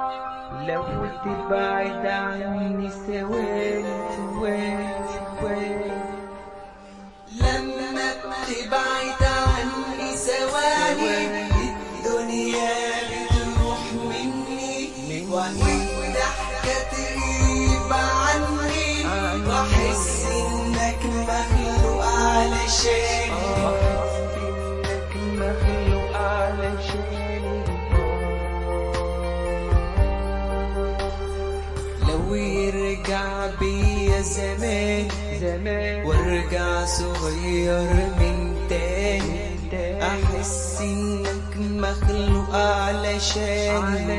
لو تبعد عني ثواني ثواني ثواني لما بتبعد عني ثواني الدنيا بتروح مني والضحكة تغيب عني واحس انك مخلوق علشاني بحس انك مخلوق علشاني لو يرجع بيا زمان زمان وارجع صغير من تاني احس انك مخلوق علشاني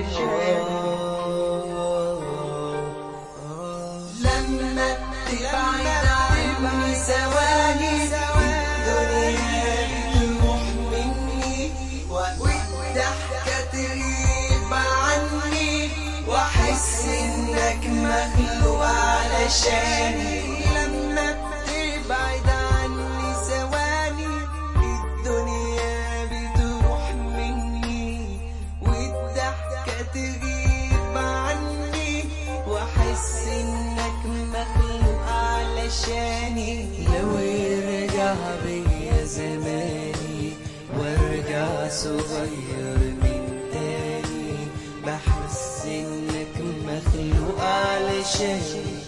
لما تبعد عني ثواني الدنيا بتروح مني والضحكة تغيب عني واحس انك مخلوق علشاني لما بتبعد عني ثواني الدنيا بتروح مني والضحكة تغيب عني واحس انك مخلوق علشاني لو يرجع بيا زماني وارجع صغير من تاني بحس انك مخلوق علشاني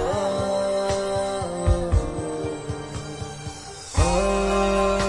آه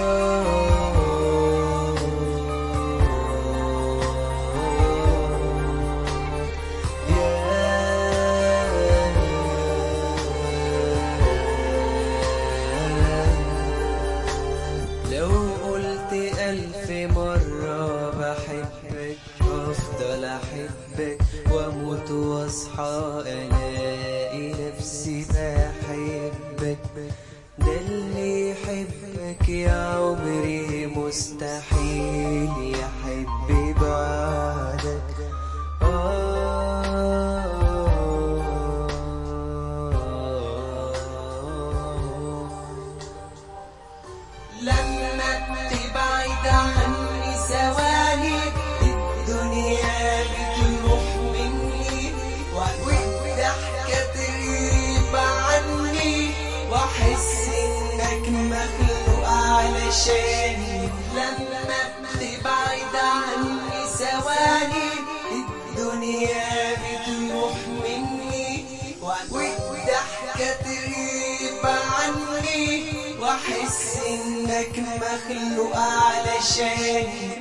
لو قلت ألف مرة بحبك أفضل أحبك وأموت وأصحى ألاقي نفسي بحبك ده اللي يحبك يا عمري مستحيل يحب بعدك آه لما تبعد عني ثواني الدنيا بتروح مني والضحكة تغيب عني واحس انك مخلوق علشاني لما تبعد عني ثواني الدنيا بتروح مني والضحكة تغيب عني واحس انك مخلوق علشاني